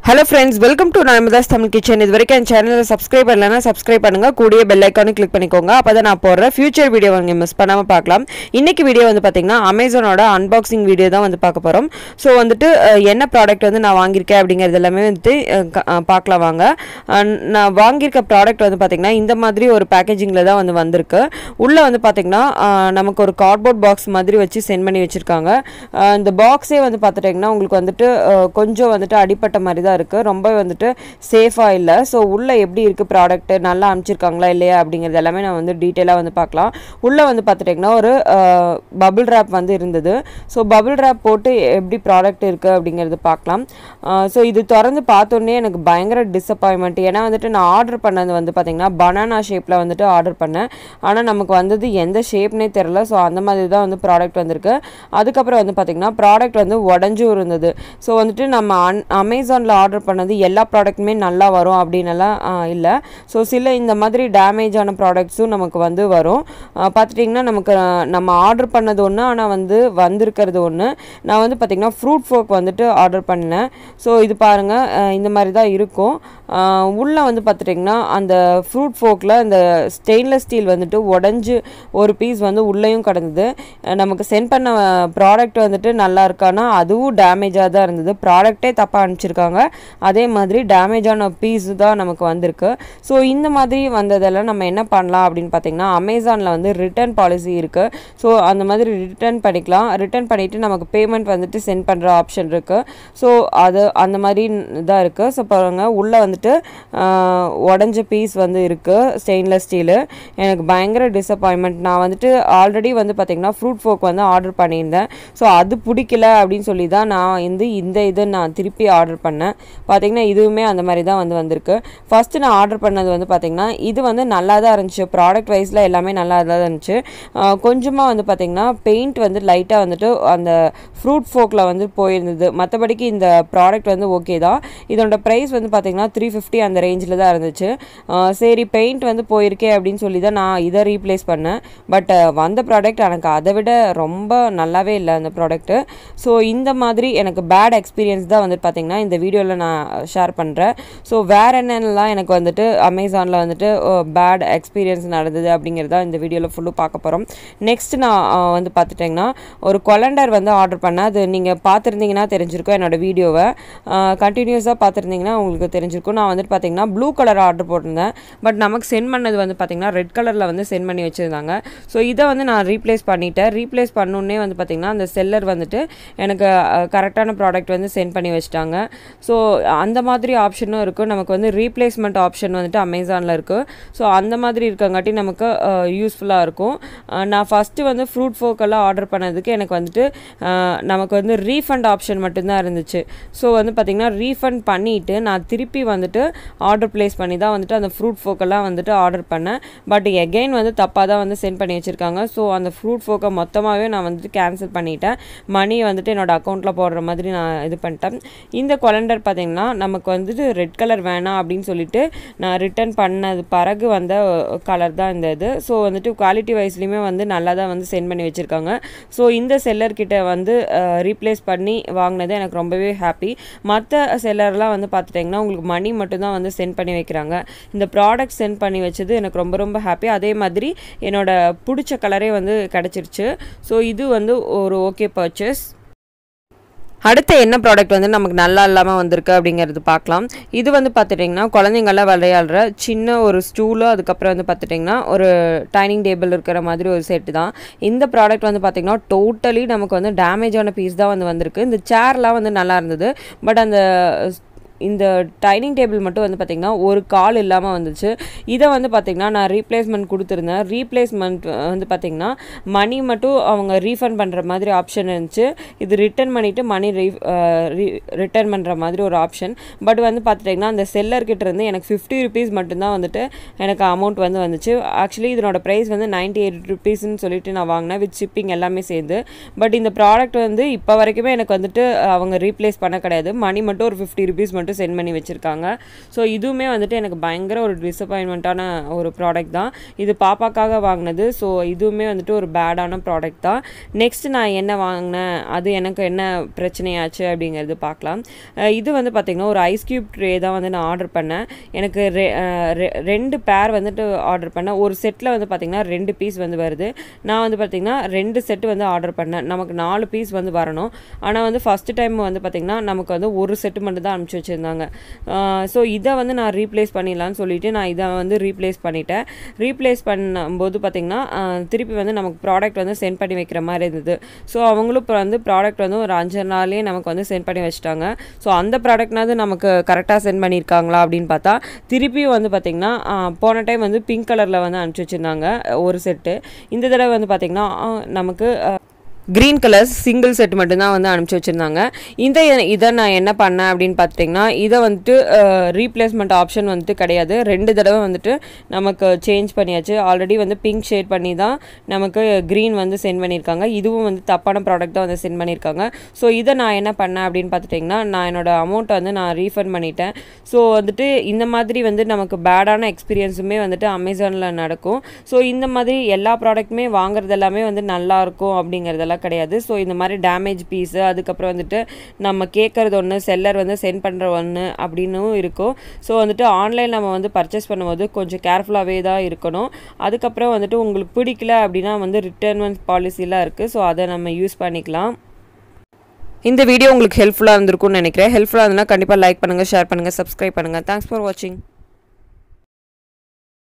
hello friends welcome to Narmada's Tamil kitchen இது வரைக்கும் என் சேனலை சப்ஸ்கிரைப் பண்ணலன்னா சப்ஸ்கிரைப் பண்ணுங்க கூடிய பெல் ஐக்கானு கிளிக் பண்ணிக்கோங்க அப்போ தான் நான் போடுற ஃபியூச்சர் வீடியோ நீங்கள் மிஸ் பண்ணாமல் பார்க்கலாம் இன்னைக்கு வீடியோ வந்து பார்த்தீங்கன்னா அமேசானோட அன்பாக்சிங் வீடியோ தான் வந்து பார்க்க போகிறோம் ஸோ வந்துட்டு அஹ், என்ன ப்ராடக்ட் வந்து நான் வாங்கியிருக்கேன் அப்படிங்கிறது எல்லாமே வந்துட்டு அஹ், க- அஹ், பார்க்கலாம் வாங்க அஹ், நான் வாங்கியிருக்க ப்ராடக்ட் வந்து பார்த்தீங்கன்னா இந்த மாதிரி ஒரு பேக்கேஜிங்கில் தான் வந்து வந்திருக்கு உள்ளே வந்து பார்த்தீங்கன்னா அஹ், நமக்கு ஒரு கார்ட்போர்ட் பாக்ஸ் மாதிரி வச்சு சென்ட் பண்ணி வச்சுருக்காங்க இந்த பாக்ஸே வந்து பார்த்துட்டிங்கன்னா உங்களுக்கு வந்துட்டு அஹ், கொஞ்சம் வந்துட்டு அடிப்பட்ட மாதிரி தான் இருக்குது ரொம்ப வந்துட்டு சேஃபாக இல்லை ஸோ உள்ளே எப்படி இருக்குது ப்ராடக்ட்டு நல்லா அனுப்பிச்சிருக்காங்களா இல்லையா அப்படிங்கிறது எல்லாமே நான் வந்து டீட்டெயிலாக வந்து பார்க்கலாம் உள்ளே வந்து பார்த்துட்டிங்கன்னா ஒரு பபிள் ரேப் வந்து இருந்தது ஸோ பபிள் ரேப் போட்டு எப்படி ப்ராடக்ட் இருக்குது அப்படிங்கிறது பார்க்கலாம் ஸோ இது திறந்து பார்த்தோன்னே எனக்கு பயங்கர டிசப்பாயின்மெண்ட் ஏன்னா வந்துட்டு நான் ஆர்டர் பண்ணது வந்து பார்த்திங்கன்னா பனானா ஷேப்பில் வந்துட்டு ஆர்டர் பண்ணேன் ஆனால் நமக்கு வந்தது எந்த ஷேப்னே தெரில ஸோ அந்த மாதிரி தான் வந்து ப்ராடக்ட் வந்திருக்கு அதுக்கப்புறம் வந்து பார்த்திங்கன்னா ப்ராடக்ட் வந்து உடஞ்சும் இருந்தது ஸோ வந்துட்டு நம்ம அன் அமேசானில் ஆர்டர் பண்ணது எல்லா ப்ராடக்ட்டுமே நல்லா வரும் அப்படின்னலாம் இல்லை ஸோ சில இந்த மாதிரி டேமேஜ் ஆன ப்ராடக்ட்ஸும் நமக்கு வந்து வரும் ஆஹ் பார்த்துட்டிங்கன்னா நமக்கு ஆஹ், நம்ம ஆர்டர் பண்ணது ஒன்று ஆனால் வந்து வந்திருக்கிறது ஒன்று நான் வந்து பார்த்திங்கன்னா ஃப்ரூட் ஃபோக் வந்துட்டு ஆர்டர் பண்ணேன் ஸோ இது பாருங்கள் இந்த மாதிரி தான் இருக்கும் உள்ளே வந்து பார்த்துட்டிங்கன்னா அந்த ஃப்ரூட் ஃபோக்கில் இந்த ஸ்டெயின்லெஸ் ஸ்டீல் வந்துட்டு உடஞ்சி ஒரு பீஸ் வந்து உள்ளேயும் கிடந்தது அஹ் நமக்கு சென்ட் பண்ண ப்ராடக்ட் வந்துட்டு நல்லா இருக்கானா அதுவும் டேமேஜாக தான் இருந்தது ப்ராடக்டே தப்பாக அனுப்பிச்சிருக்காங்க அதே மாதிரி டேமேஜான பீஸ் தான் நமக்கு வந்திருக்கு ஸோ இந்த மாதிரி வந்ததெல்லாம் நம்ம என்ன பண்ணலாம் அப்படின்னு பார்த்தீங்கன்னா அமேசானில் வந்து ரிட்டர்ன் பாலிசி இருக்குது ஸோ அந்த மாதிரி ரிட்டர்ன் பண்ணிக்கலாம் ரிட்டர்ன் பண்ணிவிட்டு நமக்கு பேமெண்ட் வந்துட்டு சென்ட் பண்ணுற ஆப்ஷன் இருக்குது ஸோ அது அந்த மாதிரி இதாக இருக்குது ஸோ பாருங்க உள்ளே வந்துட்டு ஆஹ், உடஞ்ச பீஸ் வந்து இருக்குது ஸ்டெயின்லெஸ் ஸ்டீலு எனக்கு பயங்கர டிசப்பாயின்மெண்ட் நான் வந்துட்டு ஆல்ரெடி வந்து பார்த்திங்கன்னா ஃப்ரூட் ஃபோக் வந்து ஆர்டர் பண்ணியிருந்தேன் ஸோ அது பிடிக்கல அப்படின்னு சொல்லி தான் நான் வந்து இந்த இதை நான் திருப்பி ஆர்டர் பண்ணேன் பார்த்தீங்கன்னா இதுவுமே அந்த மாதிரி தான் வந்து வந்திருக்கு ஃபஸ்ட்டு நான் ஆர்டர் பண்ணது வந்து பார்த்திங்கன்னா இது வந்து நல்லா தான் இருந்துச்சு ப்ராடக்ட் வைஸில் எல்லாமே நல்லா தான் இருந்துச்சு கொஞ்சமாக வந்து பார்த்திங்கன்னா பெயிண்ட் வந்து லைட்டாக வந்துட்டு அந்த ஃப்ரூட் ஃபோக்கில் வந்து போயிருந்தது மற்றபடிக்கு இந்த ப்ராடக்ட் வந்து ஓகே தான் இதோட ப்ரைஸ் வந்து பார்த்திங்கன்னா த்ரீ ஃபிஃப்டி அந்த ரேஞ்சில் தான் இருந்துச்சு ஆஹ் சரி பெயிண்ட் வந்து போயிருக்கே அப்படின்னு சொல்லி தான் நான் இதை ரீப்ளேஸ் பண்ணேன் பட் வந்த ப்ராடக்ட் எனக்கு அதை விட ரொம்ப நல்லாவே இல்லை அந்த ப்ராடக்ட்டு ஸோ இந்த மாதிரி எனக்கு பேட் எக்ஸ்பீரியன்ஸ் தான் வந்துட்டு பார்த்திங்கன்னா இந்த வீடியோவில் நான் ஷேர் பண்ணுறேன் ஸோ வேறு என்னென்னலாம் எனக்கு வந்துட்டு அமேசானில் வந்துட்டு பேட் எக்ஸ்பீரியன்ஸ் நடந்தது அப்படிங்கிறத இந்த வீடியோவில் ஃபுல்லும் பார்க்க போகிறோம் நெக்ஸ்ட் நான் அஹ், வந்து பார்த்துட்டிங்கன்னா ஒரு கொலண்டர் வந்து ஆர்டர் பண்ணேன் அது நீங்கள் பார்த்துருந்தீங்கன்னா தெரிஞ்சிருக்கும் என்னோட வீடியோவை கண்டினியூஸாக பார்த்துருந்தீங்கன்னா உங்களுக்கு தெரிஞ்சிருக்கும் நான் வந்துட்டு பார்த்தீங்கன்னா ப்ளூ கலர் ஆர்டர் போட்டிருந்தேன் பட் நமக்கு சென்ட் பண்ணது வந்து பார்த்தீங்கன்னா ரெட் கலரில் வந்து சென்ட் பண்ணி வச்சுருந்தாங்க ஸோ இதை வந்து நான் ரீப்ளேஸ் பண்ணிட்டேன் ரீப்ளேஸ் பண்ணோன்னே வந்து பார்த்தீங்கன்னா அந்த செல்லர் வந்துட்டு எனக்கு கரெக்டான ப்ராடக்ட் வந்து சென்ட் பண்ணி வச்சுட்டாங்க ஸோ அந்த மாதிரி ஆப்ஷனும் இருக்குது நமக்கு வந்து ரீப்ளேஸ்மெண்ட் ஆப்ஷன் வந்துட்டு அமேசானில் இருக்குது ஸோ அந்த மாதிரி இருக்கங்காட்டி நமக்கு யூஸ்ஃபுல்லாக இருக்கும் அஹ் நான் ஃபஸ்ட்டு வந்து ஃப்ரூட் ஃபோக்கெல்லாம் ஆர்டர் பண்ணதுக்கு எனக்கு வந்துட்டு அஹ் நமக்கு வந்து ரீஃபண்ட் ஆப்ஷன் மட்டும்தான் இருந்துச்சு ஸோ வந்து பார்த்திங்கன்னா ரீஃபண்ட் பண்ணிவிட்டு நான் திருப்பி வந்துட்டு ஆர்டர் ப்ளேஸ் பண்ணி தான் வந்துட்டு அந்த ஃப்ரூட் ஃபோக்கெல்லாம் வந்துட்டு ஆர்டர் பண்ணேன் பட் எகெயின் வந்து தப்பாக தான் வந்து சென்ட் பண்ணி வச்சுருக்காங்க ஸோ அந்த ஃப்ரூட் ஃபோக்கை மொத்தமாகவே நான் வந்துட்டு கேன்சல் பண்ணிட்டேன் மணி வந்துட்டு என்னோட அக்கௌண்ட்டில் போடுற மாதிரி நான் இது பண்ணிட்டேன் இந்த கொலண்டர் பார்த்திங்கன்னா நமக்கு வந்துட்டு ரெட் கலர் வேணாம் அப்படின்னு சொல்லிட்டு நான் ரிட்டர்ன் பண்ணது பிறகு வந்த கலர் தான் இந்த இது ஸோ வந்துட்டு குவாலிட்டி வைஸ்லையுமே வந்து நல்லா தான் வந்து சென்ட் பண்ணி வச்சுருக்காங்க ஸோ இந்த செல்லர்கிட்ட வந்து ரீப்ளேஸ் பண்ணி வாங்கினது எனக்கு ரொம்பவே ஹாப்பி மற்ற செல்லர்லாம் வந்து பார்த்துட்டிங்கன்னா உங்களுக்கு மணி மட்டும்தான் வந்து சென்ட் பண்ணி வைக்கிறாங்க இந்த ப்ராடக்ட் சென்ட் பண்ணி வச்சது எனக்கு ரொம்ப ரொம்ப ஹாப்பி அதே மாதிரி என்னோட பிடிச்ச கலரே வந்து கிடச்சிருச்சு ஸோ இது வந்து ஒரு ஓகே பர்ச்சேஸ் அடுத்து என்ன ப்ராடக்ட் வந்து நமக்கு நல்லா இல்லாமல் வந்திருக்கு அப்படிங்கிறது பார்க்கலாம் இது வந்து பார்த்துட்டிங்கன்னா குழந்தைங்கள்லாம் விளையாடுற சின்ன ஒரு ஸ்டூலு அதுக்கப்புறம் வந்து பார்த்துட்டிங்கன்னா ஒரு டைனிங் டேபிள் இருக்கிற மாதிரி ஒரு செட்டு தான் இந்த ப்ராடக்ட் வந்து பார்த்திங்கன்னா டோட்டலி நமக்கு வந்து டேமேஜ் ஆன பீஸ் தான் வந்து வந்திருக்கு இந்த சேர்லாம் வந்து நல்லா இருந்தது பட் அந்த இந்த டைனிங் டேபிள் மட்டும் வந்து பார்த்திங்கன்னா ஒரு கால் இல்லாமல் வந்துச்சு இதை வந்து பார்த்திங்கன்னா நான் ரீப்ளேஸ்மெண்ட் கொடுத்துருந்தேன் ரீப்ளேஸ்மெண்ட் வந்து பார்த்திங்கன்னா மணி மட்டும் அவங்க ரீஃபண்ட் பண்ணுற மாதிரி ஆப்ஷன் இருந்துச்சு இது ரிட்டர்ன் பண்ணிவிட்டு மணி ரீ ரிட்டர்ன் பண்ணுற மாதிரி ஒரு ஆப்ஷன் பட் வந்து பார்த்துட்டிங்கன்னா அந்த செல்லர்கிட்ட இருந்து எனக்கு ஃபிஃப்டி ருபீஸ் மட்டும்தான் வந்துட்டு எனக்கு அமௌண்ட் வந்து வந்துச்சு ஆக்சுவலி இதனோட ப்ரைஸ் வந்து நைன்ட்டி எயிட் ருபீஸ்ன்னு சொல்லிட்டு நான் வாங்கினேன் வித் ஷிப்பிங் எல்லாமே சேர்ந்து பட் இந்த ப்ராடக்ட் வந்து இப்போ வரைக்குமே எனக்கு வந்துட்டு அவங்க ரீப்ளேஸ் பண்ண கிடையாது மணி மட்டும் ஒரு ஃபிஃப்டி ருபீஸ் மட்டும் போட்டு சென்ட் பண்ணி வச்சுருக்காங்க ஸோ இதுவுமே வந்துட்டு எனக்கு பயங்கர ஒரு டிசப்பாயின்மெண்ட்டான ஒரு ப்ராடக்ட் தான் இது பாப்பாக்காக வாங்கினது ஸோ இதுவுமே வந்துட்டு ஒரு பேடான ப்ராடக்ட் தான் நெக்ஸ்ட் நான் என்ன வாங்கினேன் அது எனக்கு என்ன பிரச்சனையாச்சு அப்படிங்கிறது பார்க்கலாம் அஹ் இது வந்து பார்த்திங்கன்னா ஒரு ஐஸ் க்யூப் ட்ரே தான் வந்து நான் ஆர்டர் பண்ணேன் எனக்கு ரெ அஹ் ரெ- ரெண்டு பேர் வந்துட்டு ஆர்டர் பண்ணேன் ஒரு செட்டில் வந்து பார்த்திங்கன்னா ரெண்டு பீஸ் வந்து வருது நான் வந்து பார்த்திங்கன்னா ரெண்டு செட்டு வந்து ஆர்டர் பண்ணேன் நமக்கு நாலு பீஸ் வந்து வரணும் ஆனால் வந்து ஃபஸ்ட்டு டைம் வந்து பார்த்திங்கன்னா நமக்கு வந்து ஒரு செட்டு மட்டும் தான் அனுப்பிச்சி வச்சுருந்தாங்க ஸோ இதை வந்து நான் ரீப்ளேஸ் பண்ணிடலான்னு சொல்லிட்டு நான் இதை வந்து ரீப்ளேஸ் பண்ணிட்டேன் ரீப்ளேஸ் பண்ணும்போது பார்த்திங்கன்னா ஆஹ் திருப்பி வந்து நமக்கு ப்ராடக்ட் வந்து சென்ட் பண்ணி வைக்கிற மாதிரி இருந்தது ஸோ அவங்களும் இப்போ வந்து ப்ராடக்ட் வந்து ஒரு அஞ்சு நாள்லேயே நமக்கு வந்து சென்ட் பண்ணி வச்சுட்டாங்க ஸோ அந்த ப்ராடக்ட்னாவது நமக்கு கரெக்டாக சென்ட் பண்ணியிருக்காங்களா அப்படின்னு பார்த்தா திருப்பியும் வந்து பார்த்திங்கன்னா ஆஹ் போன டைம் வந்து பிங்க் கலரில் வந்து அனுப்பிச்சி வச்சுருந்தாங்க ஒரு செட்டு இந்த தடவை வந்து பார்த்திங்கன்னா ஆஹ் நமக்கு க்ரீன் கலர் சிங்கிள் செட் மட்டும்தான் வந்து அனுப்பிச்சி வச்சுருந்தாங்க இந்த இதை நான் என்ன பண்ணேன் அப்படின்னு பார்த்தீங்கன்னா இதை வந்துட்டு ரீப்ளேஸ்மெண்ட் ஆப்ஷன் வந்துட்டு கிடையாது ரெண்டு தடவை வந்துட்டு நமக்கு சேஞ்ச் பண்ணியாச்சு ஆல்ரெடி வந்து பிங்க் ஷேட் பண்ணி தான் நமக்கு க்ரீன் வந்து சென்ட் பண்ணியிருக்காங்க இதுவும் வந்து தப்பான ப்ராடக்ட் தான் வந்து சென்ட் பண்ணியிருக்காங்க ஸோ இதை நான் என்ன பண்ணேன் அப்படின்னு பார்த்துட்டிங்கன்னா நான் என்னோட அமௌண்ட்டை வந்து நான் ரீஃபண்ட் பண்ணிட்டேன் ஸோ வந்துட்டு இந்த மாதிரி வந்து நமக்கு பேடான எக்ஸ்பீரியன்ஸுமே வந்துட்டு அமேசானில் நடக்கும் ஸோ இந்த மாதிரி எல்லா ப்ராடக்ட்டுமே வாங்குறது எல்லாமே வந்து நல்லா இருக்கும் அப்படிங்கிறதெல்லாம் கிடையாது ஸோ இந்த மாதிரி டேமேஜ் பீஸு அதுக்கப்புறம் வந்துட்டு நம்ம கேட்குறது ஒன்று செல்லர் வந்து சென்ட் பண்ணுற ஒன்று அப்படின்னும் இருக்கும் ஸோ வந்துட்டு ஆன்லைன் நம்ம வந்து பர்ச்சேஸ் பண்ணும்போது கொஞ்சம் கேர்ஃபுல்லாகவே தான் இருக்கணும் அதுக்கப்புறம் வந்துட்டு உங்களுக்கு பிடிக்கல அப்படின்னா வந்து ரிட்டர்ன் பாலிசிலாம் இருக்குது ஸோ அதை நம்ம யூஸ் பண்ணிக்கலாம் இந்த வீடியோ உங்களுக்கு ஹெல்ப்ஃபுல்லாக இருந்திருக்கும்னு நினைக்கிறேன் ஹெல்ப்ஃபுல்லாக இருந்தால் கண்டிப்பாக லைக் பண்ணுங்கள் ஷேர் பண்ணுங்கள் சப்ஸ்கிரைப் பண்ணுங்கள் தேங்க்ஸ் ஃபார் வாட்சிங்